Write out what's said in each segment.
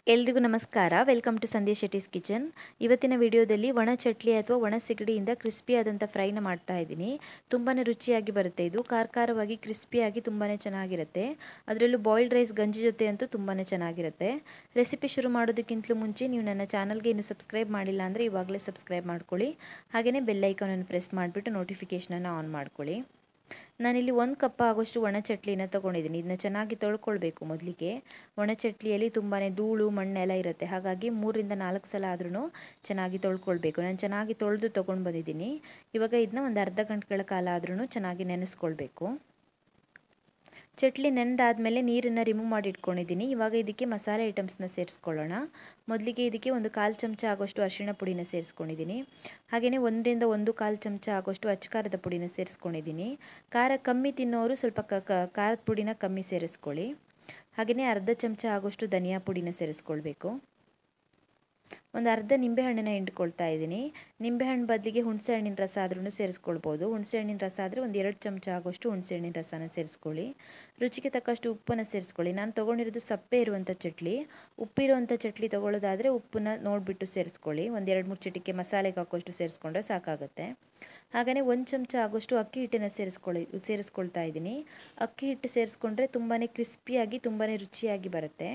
ಎಲ್ರಿಗೂ ನಮಸ್ಕಾರ welcome to Sandesh Shetty's kitchen ಇವತ್ತಿನ ವಿಡಿಯೋದಲ್ಲಿ ಒಣ ಚಟ್ಲಿ ಅಥವಾ ಒಣ ಸಿಗಡಿಯಿಂದ ಕ್ರಿಸ್ಪಿಯಾದಂಥ ಫ್ರೈನ ಮಾಡ್ತಾ ಇದ್ದೀನಿ ತುಂಬಾ ರುಚಿಯಾಗಿ ಬರುತ್ತೆ ಇದು ಖಾರ ಖಾರವಾಗಿ ಕ್ರಿಸ್ಪಿಯಾಗಿ ತುಂಬಾ ಚೆನ್ನಾಗಿರುತ್ತೆ ಅದರಲ್ಲೂ ಬಾಯ್ಲ್ಡ್ ರೈಸ್ ಗಂಜಿ ಜೊತೆ ಅಂತೂ ತುಂಬಾ ಚೆನ್ನಾಗಿರುತ್ತೆ ರೆಸಿಪಿ ಶುರು ಮಾಡೋದಕ್ಕಿಂತಲೂ ಮುಂಚೆ ನೀವು ನನ್ನ ಚಾನಲ್ಗೆ ಇನ್ನೂ ಸಬ್ಸ್ಕ್ರೈಬ್ ಮಾಡಿಲ್ಲ ಅಂದರೆ ಇವಾಗಲೇ ಸಬ್ಸ್ಕ್ರೈಬ್ ಮಾಡ್ಕೊಳ್ಳಿ ಹಾಗೆಯೇ ಬೆಲ್ಲೈಕನನ್ನು ಪ್ರೆಸ್ ಮಾಡಿಬಿಟ್ಟು ನೋಟಿಫಿಕೇಷನನ್ನು ಆನ್ ಮಾಡ್ಕೊಳ್ಳಿ ನಾನಿಲ್ಲಿ ಒಂದು ಕಪ್ ಆಗೋಷ್ಟು ಒಣ ಚಟ್ಲಿನ ತೊಗೊಂಡಿದ್ದೀನಿ ಇದನ್ನ ಚೆನ್ನಾಗಿ ತೊಳ್ಕೊಳ್ಬೇಕು ಮೊದಲಿಗೆ ಒಣ ಚಟ್ಲಿಯಲ್ಲಿ ತುಂಬಾ ಧೂಳು ಮಣ್ಣೆಲ್ಲ ಇರುತ್ತೆ ಹಾಗಾಗಿ ಮೂರರಿಂದ ನಾಲ್ಕು ಸಲ ಆದ್ರೂ ಚೆನ್ನಾಗಿ ತೊಳ್ಕೊಳ್ಬೇಕು ನಾನು ಚೆನ್ನಾಗಿ ತೊಳೆದು ತೊಗೊಂಡು ಬಂದಿದ್ದೀನಿ ಇವಾಗ ಇದನ್ನ ಒಂದು ಅರ್ಧ ಗಂಟೆಗಳ ಕಾಲ ಆದ್ರೂ ಚೆನ್ನಾಗಿ ನೆನೆಸ್ಕೊಳ್ಬೇಕು ಚಟ್ಲಿ ನೆನೆದಾದ್ಮೇಲೆ ನೀರನ್ನು ರಿಮೂವ್ ಮಾಡಿ ಇಟ್ಕೊಂಡಿದ್ದೀನಿ ಇವಾಗ ಇದಕ್ಕೆ ಮಸಾಲೆ ಐಟಮ್ಸ್ನ ಸೇರಿಸ್ಕೊಳ್ಳೋಣ ಮೊದಲಿಗೆ ಇದಕ್ಕೆ ಒಂದು ಕಾಲು ಚಮಚ ಆಗೋಷ್ಟು ಅರಿಶಿಣ ಪುಡಿನ ಸೇರಿಸ್ಕೊಂಡಿದ್ದೀನಿ ಹಾಗೆಯೇ ಒಂದರಿಂದ ಒಂದು ಕಾಲು ಚಮಚ ಆಗೋಷ್ಟು ಅಚ್ಚಕಾರದ ಪುಡಿನ ಸೇರಿಸ್ಕೊಂಡಿದ್ದೀನಿ ಖಾರ ಕಮ್ಮಿ ತಿನ್ನೋರು ಸ್ವಲ್ಪ ಖಾರದ ಪುಡಿನ ಕಮ್ಮಿ ಸೇರಿಸ್ಕೊಳ್ಳಿ ಹಾಗೆಯೇ ಅರ್ಧ ಚಮಚ ಆಗೋಷ್ಟು ಧನಿಯಾ ಪುಡಿನ ಸೇರಿಸ್ಕೊಳ್ಬೇಕು ಒಂದು ಅರ್ಧ ನಿಂಬೆಹಣ್ಣನ್ನ ಹಿಂಡ್ಕೊಳ್ತಾ ಇದ್ದೀನಿ ನಿಂಬೆಹಣ್ಣು ಬದಲಿಗೆ ಹುಣಸೆ ಹಣ್ಣಿನ ರಸ ಆದ್ರೂ ಸೇರಿಸ್ಕೊಳ್ಬೋದು ಹುಣಸೆ ಹಣ್ಣಿನ ರಸ ಆದರೆ ಒಂದು ಎರಡು ಚಮಚ ಆಗೋಷ್ಟು ಹುಣಸೆ ಹಣ್ಣಿನ ರಸನ ಸೇರಿಸ್ಕೊಳ್ಳಿ ರುಚಿಗೆ ತಕ್ಕಷ್ಟು ಉಪ್ಪನ್ನು ಸೇರಿಸ್ಕೊಳ್ಳಿ ನಾನು ತೊಗೊಂಡಿರೋದು ಸಪ್ಪೆ ಇರುವಂಥ ಚಟ್ಲಿ ಉಪ್ಪಿರುವಂಥ ಚಟ್ಲಿ ತೊಗೊಳ್ಳೋದಾದರೆ ಉಪ್ಪನ್ನ ನೋಡಿಬಿಟ್ಟು ಸೇರಿಸ್ಕೊಳ್ಳಿ ಒಂದು ಎರಡು ಮೂರು ಚಿಟಿಕೆ ಮಸಾಲೆಗೆ ಹಾಕೋಷ್ಟು ಸೇರಿಸ್ಕೊಂಡ್ರೆ ಸಾಕಾಗುತ್ತೆ ಹಾಗೆಯೇ ಒಂದು ಚಮಚ ಆಗೋಷ್ಟು ಅಕ್ಕಿ ಹಿಟ್ಟನ್ನು ಸೇರಿಸ್ಕೊಳ್ಳಿ ಸೇರಿಸ್ಕೊಳ್ತಾ ಇದ್ದೀನಿ ಅಕ್ಕಿ ಹಿಟ್ಟು ಸೇರಿಸ್ಕೊಂಡ್ರೆ ತುಂಬಾ ಕ್ರಿಸ್ಪಿಯಾಗಿ ತುಂಬಾ ರುಚಿಯಾಗಿ ಬರುತ್ತೆ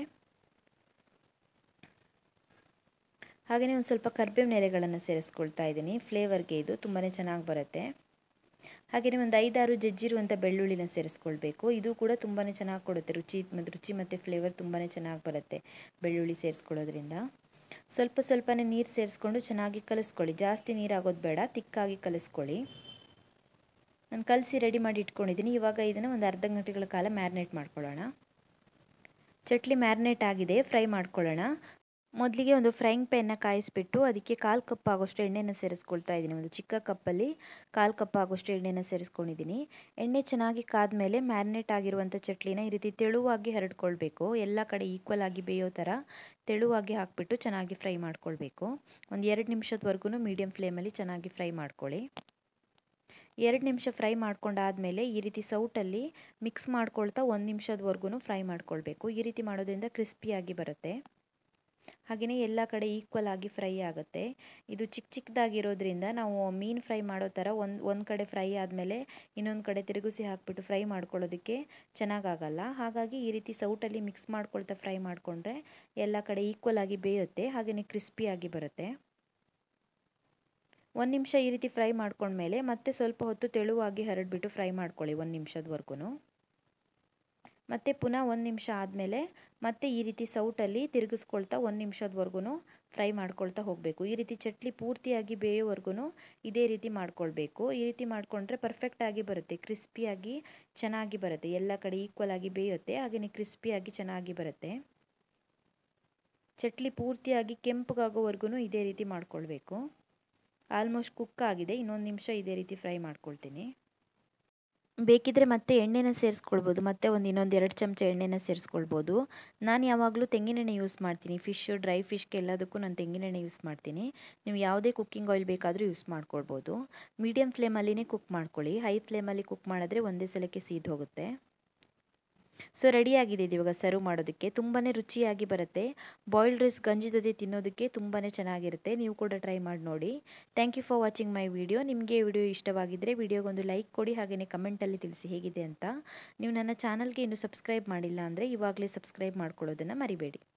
ಹಾಗೆಯೇ ಒಂದು ಸ್ವಲ್ಪ ಕರ್ಬೇವಿನ ಎಲೆಗಳನ್ನು ಸೇರಿಸ್ಕೊಳ್ತಾ ಇದ್ದೀನಿ ಫ್ಲೇವರ್ಗೆ ಇದು ತುಂಬಾ ಚೆನ್ನಾಗಿ ಬರುತ್ತೆ ಹಾಗೆಯೇ ಒಂದು ಐದಾರು ಜಜ್ಜಿರುವಂಥ ಬೆಳ್ಳುಳ್ಳಿನ ಸೇರಿಸ್ಕೊಳ್ಬೇಕು ಇದು ಕೂಡ ತುಂಬಾ ಚೆನ್ನಾಗಿ ಕೊಡುತ್ತೆ ರುಚಿ ಮತ್ತು ರುಚಿ ಮತ್ತು ಫ್ಲೇವರ್ ತುಂಬಾ ಚೆನ್ನಾಗಿ ಬರುತ್ತೆ ಬೆಳ್ಳುಳ್ಳಿ ಸೇರಿಸ್ಕೊಳ್ಳೋದ್ರಿಂದ ಸ್ವಲ್ಪ ಸ್ವಲ್ಪನೇ ನೀರು ಸೇರಿಸ್ಕೊಂಡು ಚೆನ್ನಾಗಿ ಕಲಿಸ್ಕೊಳ್ಳಿ ಜಾಸ್ತಿ ನೀರಾಗೋದು ಬೇಡ ತಿಕ್ಕಾಗಿ ಕಲಿಸ್ಕೊಳ್ಳಿ ನಾನು ಕಲಸಿ ರೆಡಿ ಮಾಡಿ ಇಟ್ಕೊಂಡಿದ್ದೀನಿ ಇವಾಗ ಇದನ್ನು ಒಂದು ಅರ್ಧ ಗಂಟೆಗಳ ಕಾಲ ಮ್ಯಾರಿನೇಟ್ ಮಾಡ್ಕೊಳ್ಳೋಣ ಚಟ್ಲಿ ಮ್ಯಾರಿನೇಟ್ ಆಗಿದೆ ಫ್ರೈ ಮಾಡ್ಕೊಳ್ಳೋಣ ಮೊದಲಿಗೆ ಒಂದು ಫ್ರೈಂಗ್ ಪ್ಯಾನ್ನ ಕಾಯಿಸ್ಬಿಟ್ಟು ಅದಕ್ಕೆ ಕಾಲು ಕಪ್ ಆಗೋಷ್ಟು ಎಣ್ಣೆನ ಸೇರಿಸ್ಕೊಳ್ತಾ ಇದ್ದೀನಿ ಒಂದು ಚಿಕ್ಕ ಕಪ್ಪಲ್ಲಿ ಕಾಲು ಕಪ್ ಆಗೋಷ್ಟು ಎಣ್ಣೆನ ಸೇರಿಸ್ಕೊಂಡಿದ್ದೀನಿ ಎಣ್ಣೆ ಚೆನ್ನಾಗಿ ಕಾದ್ಮೇಲೆ ಮ್ಯಾರಿನೇಟ್ ಆಗಿರುವಂಥ ಚಟ್ಲಿನ ಈ ರೀತಿ ತೆಳುವಾಗಿ ಹರಡ್ಕೊಳ್ಬೇಕು ಎಲ್ಲ ಕಡೆ ಈಕ್ವಲ್ ಆಗಿ ಬೇಯೋ ಥರ ತೆಳುವಾಗಿ ಹಾಕಿಬಿಟ್ಟು ಚೆನ್ನಾಗಿ ಫ್ರೈ ಮಾಡ್ಕೊಳ್ಬೇಕು ಒಂದು ಎರಡು ನಿಮಿಷದವರೆಗೂ ಮೀಡಿಯಮ್ ಫ್ಲೇಮಲ್ಲಿ ಚೆನ್ನಾಗಿ ಫ್ರೈ ಮಾಡ್ಕೊಳ್ಳಿ ಎರಡು ನಿಮಿಷ ಫ್ರೈ ಮಾಡ್ಕೊಂಡಾದಮೇಲೆ ಈ ರೀತಿ ಸೌಟಲ್ಲಿ ಮಿಕ್ಸ್ ಮಾಡ್ಕೊಳ್ತಾ ಒಂದು ನಿಮಿಷದವರೆಗೂ ಫ್ರೈ ಮಾಡ್ಕೊಳ್ಬೇಕು ಈ ರೀತಿ ಮಾಡೋದ್ರಿಂದ ಕ್ರಿಸ್ಪಿಯಾಗಿ ಬರುತ್ತೆ ಹಾಗೆಯೇ ಎಲ್ಲ ಕಡೆ ಈಕ್ವಲ್ ಆಗಿ ಫ್ರೈ ಆಗುತ್ತೆ ಇದು ಚಿಕ್ಕ ಚಿಕ್ಕದಾಗಿರೋದ್ರಿಂದ ನಾವು ಮೀನು ಫ್ರೈ ಮಾಡೋ ಥರ ಒಂದು ಒಂದು ಕಡೆ ಫ್ರೈ ಆದಮೇಲೆ ಇನ್ನೊಂದು ಕಡೆ ತಿರುಗಿಸಿ ಹಾಕ್ಬಿಟ್ಟು ಫ್ರೈ ಮಾಡ್ಕೊಳ್ಳೋದಕ್ಕೆ ಚೆನ್ನಾಗಾಗಲ್ಲ ಹಾಗಾಗಿ ಈ ರೀತಿ ಸೌಟಲ್ಲಿ ಮಿಕ್ಸ್ ಮಾಡ್ಕೊಳ್ತಾ ಫ್ರೈ ಮಾಡಿಕೊಂಡ್ರೆ ಎಲ್ಲ ಕಡೆ ಈಕ್ವಲ್ ಆಗಿ ಬೇಯುತ್ತೆ ಹಾಗೆಯೇ ಕ್ರಿಸ್ಪಿಯಾಗಿ ಬರುತ್ತೆ ಒಂದು ನಿಮಿಷ ಈ ರೀತಿ ಫ್ರೈ ಮಾಡ್ಕೊಂಡ್ಮೇಲೆ ಮತ್ತೆ ಸ್ವಲ್ಪ ಹೊತ್ತು ತೆಳುವಾಗಿ ಹರಡ್ಬಿಟ್ಟು ಫ್ರೈ ಮಾಡ್ಕೊಳ್ಳಿ ಒಂದು ನಿಮಿಷದವರೆಗೂ ಮತ್ತು ಪುನಃ ಒಂದು ನಿಮಿಷ ಆದಮೇಲೆ ಮತ್ತೆ ಈ ರೀತಿ ಸೌಟಲ್ಲಿ ತಿರುಗಿಸ್ಕೊಳ್ತಾ ಒಂದು ನಿಮಿಷದವರೆಗೂ ಫ್ರೈ ಮಾಡ್ಕೊಳ್ತಾ ಹೋಗಬೇಕು ಈ ರೀತಿ ಚಟ್ಲಿ ಪೂರ್ತಿಯಾಗಿ ಬೇಯೋವರೆಗೂ ಇದೇ ರೀತಿ ಮಾಡ್ಕೊಳ್ಬೇಕು ಈ ರೀತಿ ಮಾಡಿಕೊಂಡ್ರೆ ಪರ್ಫೆಕ್ಟಾಗಿ ಬರುತ್ತೆ ಕ್ರಿಸ್ಪಿಯಾಗಿ ಚೆನ್ನಾಗಿ ಬರುತ್ತೆ ಎಲ್ಲ ಕಡೆ ಈಕ್ವಲ್ ಆಗಿ ಬೇಯುತ್ತೆ ಹಾಗೆಯೇ ಕ್ರಿಸ್ಪಿಯಾಗಿ ಚೆನ್ನಾಗಿ ಬರುತ್ತೆ ಚಟ್ಲಿ ಪೂರ್ತಿಯಾಗಿ ಕೆಂಪಗಾಗೋವರೆಗೂ ಇದೇ ರೀತಿ ಮಾಡ್ಕೊಳ್ಬೇಕು ಆಲ್ಮೋಸ್ಟ್ ಕುಕ್ ಆಗಿದೆ ಇನ್ನೊಂದು ನಿಮಿಷ ಇದೇ ರೀತಿ ಫ್ರೈ ಮಾಡ್ಕೊಳ್ತೀನಿ ಬೇಕಿದ್ದರೆ ಮತ್ತೆ ಎಣ್ಣೆನ ಸೇರಿಸ್ಕೊಳ್ಬೋದು ಮತ್ತೆ ಒಂದು ಇನ್ನೊಂದು ಎರಡು ಚಮಚ ಎಣ್ಣೆನ ಸೇರಿಸ್ಕೊಳ್ಬೋದು ನಾನು ಯಾವಾಗಲೂ ತೆಂಗಿನೆಣ್ಣೆ ಯೂಸ್ ಮಾಡ್ತೀನಿ ಫಿಶ್ ಡ್ರೈ ಫಿಶ್ಗೆ ಎಲ್ಲದಕ್ಕೂ ನಾನು ತೆಂಗಿನೆಣ್ಣೆ ಯೂಸ್ ಮಾಡ್ತೀನಿ ನೀವು ಯಾವುದೇ ಕುಕ್ಕಿಂಗ್ ಆಯಿಲ್ ಬೇಕಾದರೂ ಯೂಸ್ ಮಾಡ್ಕೊಳ್ಬೋದು ಮೀಡಿಯಮ್ ಫ್ಲೇಮಲ್ಲಿನೇ ಕುಕ್ ಮಾಡ್ಕೊಳ್ಳಿ ಹೈ ಫ್ಲೇಮಲ್ಲಿ ಕುಕ್ ಮಾಡಿದ್ರೆ ಒಂದೇ ಸಲಕ್ಕೆ ಸೀದ್ ಹೋಗುತ್ತೆ ಸೊ ರೆಡಿಯಾಗಿದೆ ಇದು ಇವಾಗ ಸರ್ವ್ ಮಾಡೋದಕ್ಕೆ ತುಂಬಾ ರುಚಿಯಾಗಿ ಬರುತ್ತೆ ಬಾಯ್ಲ್ಡ್ ರೈಸ್ ಗಂಜಿ ಜೊತೆ ತಿನ್ನೋದಕ್ಕೆ ತುಂಬಾ ಚೆನ್ನಾಗಿರುತ್ತೆ ನೀವು ಕೂಡ ಟ್ರೈ ಮಾಡಿ ನೋಡಿ thank you for watching my video ನಿಮಗೆ ವಿಡಿಯೋ ಇಷ್ಟವಾಗಿದ್ದರೆ ವಿಡಿಯೋಗೊಂದು ಲೈಕ್ ಕೊಡಿ ಹಾಗೆಯೇ ಕಮೆಂಟಲ್ಲಿ ತಿಳಿಸಿ ಹೇಗಿದೆ ಅಂತ ನೀವು ನನ್ನ ಚಾನಲ್ಗೆ ಇನ್ನೂ ಸಬ್ಸ್ಕ್ರೈಬ್ ಮಾಡಿಲ್ಲ ಅಂದರೆ ಇವಾಗಲೇ ಸಬ್ಸ್ಕ್ರೈಬ್ ಮಾಡ್ಕೊಳ್ಳೋದನ್ನು ಮರಿಬೇಡಿ